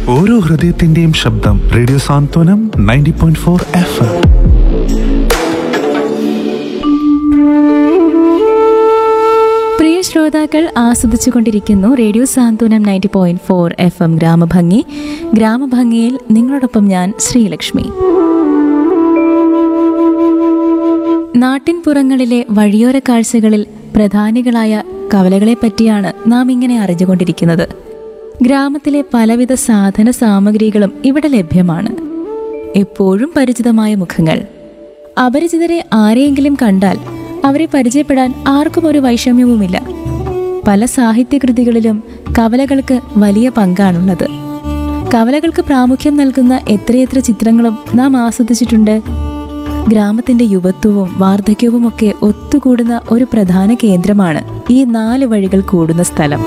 ഓരോ ഹൃദയത്തിന്റെയും ശബ്ദം radio Santhwanam ninety point four F M പ്രിയ ശ്രോതാക്കൾ ആസ്വദിച്ചുകൊണ്ടിരിക്കുന്നു radio Santhwanam ninety point four F M ഗ്രാമഭംഗി ഗ്രാമഭംഗിയിൽ നിങ്ങളോടൊപ്പം ഞാൻ ശ്രീലക്ഷ്മി നാട്ടിൻപുറങ്ങളിലെ വഴിയോര കാഴ്ചകളിൽ പ്രധാനികളായ കവലകളെ പറ്റിയാണ് നാം ഇങ്ങനെ അറിഞ്ഞുകൊണ്ടിരിക്കുന്നത് ഗ്രാമത്തിലെ പലവിധ സാധന സാമഗ്രികളും ഇവിടെ ലഭ്യമാണ് എപ്പോഴും പരിചിതമായ മുഖങ്ങൾ അപരിചിതരെ ആരെയെങ്കിലും കണ്ടാൽ അവരെ പരിചയപ്പെടാൻ ആർക്കും ഒരു വൈഷമ്യവുമില്ല പല സാഹിത്യകൃതികളിലും കവലകൾക്ക് വലിയ പങ്കാണുള്ളത് കവലകൾക്ക് പ്രാമുഖ്യം നൽകുന്ന എത്രയെത്ര ചിത്രങ്ങളും നാം ആസ്വദിച്ചിട്ടുണ്ട് ഗ്രാമത്തിന്റെ യുവത്വവും വാർദ്ധക്യവും ഒക്കെ ഒത്തുകൂടുന്ന ഒരു പ്രധാന കേന്ദ്രമാണ് ഈ നാല് വഴികൾ കൂടുന്ന സ്ഥലം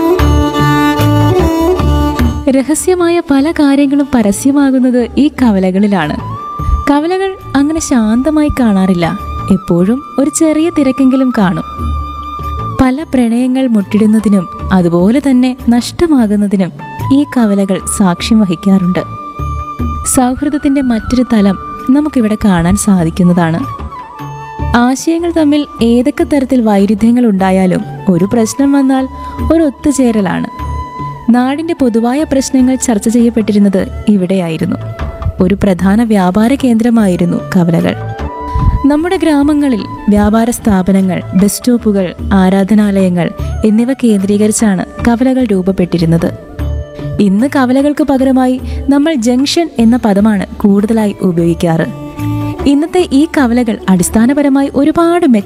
രഹസ്യമായ പല കാര്യങ്ങളും പരസ്യമാകുന്നത് ഈ കവലകളിലാണ് കവലകൾ അങ്ങനെ ശാന്തമായി കാണാറില്ല എപ്പോഴും ഒരു ചെറിയ തിരക്കെങ്കിലും കാണും പല പ്രണയങ്ങൾ മുട്ടിടുന്നതിനും അതുപോലെ തന്നെ നഷ്ടമാകുന്നതിനും ഈ കവലകൾ സാക്ഷ്യം വഹിക്കാറുണ്ട് സൗഹൃദത്തിന്റെ മറ്റൊരു തലം നമുക്കിവിടെ കാണാൻ സാധിക്കുന്നതാണ് ആശയങ്ങൾ തമ്മിൽ ഏതൊക്കെ തരത്തിൽ വൈരുദ്ധ്യങ്ങൾ ഉണ്ടായാലും ഒരു പ്രശ്നം വന്നാൽ ഒരു ഒത്തുചേരലാണ് നാടിന്റെ പൊതുവായ പ്രശ്നങ്ങൾ ചർച്ച ചെയ്യപ്പെട്ടിരുന്നത് ഇവിടെയായിരുന്നു ഒരു പ്രധാന വ്യാപാര കേന്ദ്രമായിരുന്നു കവലകൾ നമ്മുടെ ഗ്രാമങ്ങളിൽ വ്യാപാര സ്ഥാപനങ്ങൾ ബസ് സ്റ്റോപ്പുകൾ ആരാധനാലയങ്ങൾ എന്നിവ കേന്ദ്രീകരിച്ചാണ് കവലകൾ രൂപപ്പെട്ടിരുന്നത് ഇന്ന് കവലകൾക്ക് പകരമായി നമ്മൾ ജംഗ്ഷൻ എന്ന പദമാണ് കൂടുതലായി ഉപയോഗിക്കാറ് ഇന്നത്തെ ഈ കവലകൾ അടിസ്ഥാനപരമായി ഒരുപാട്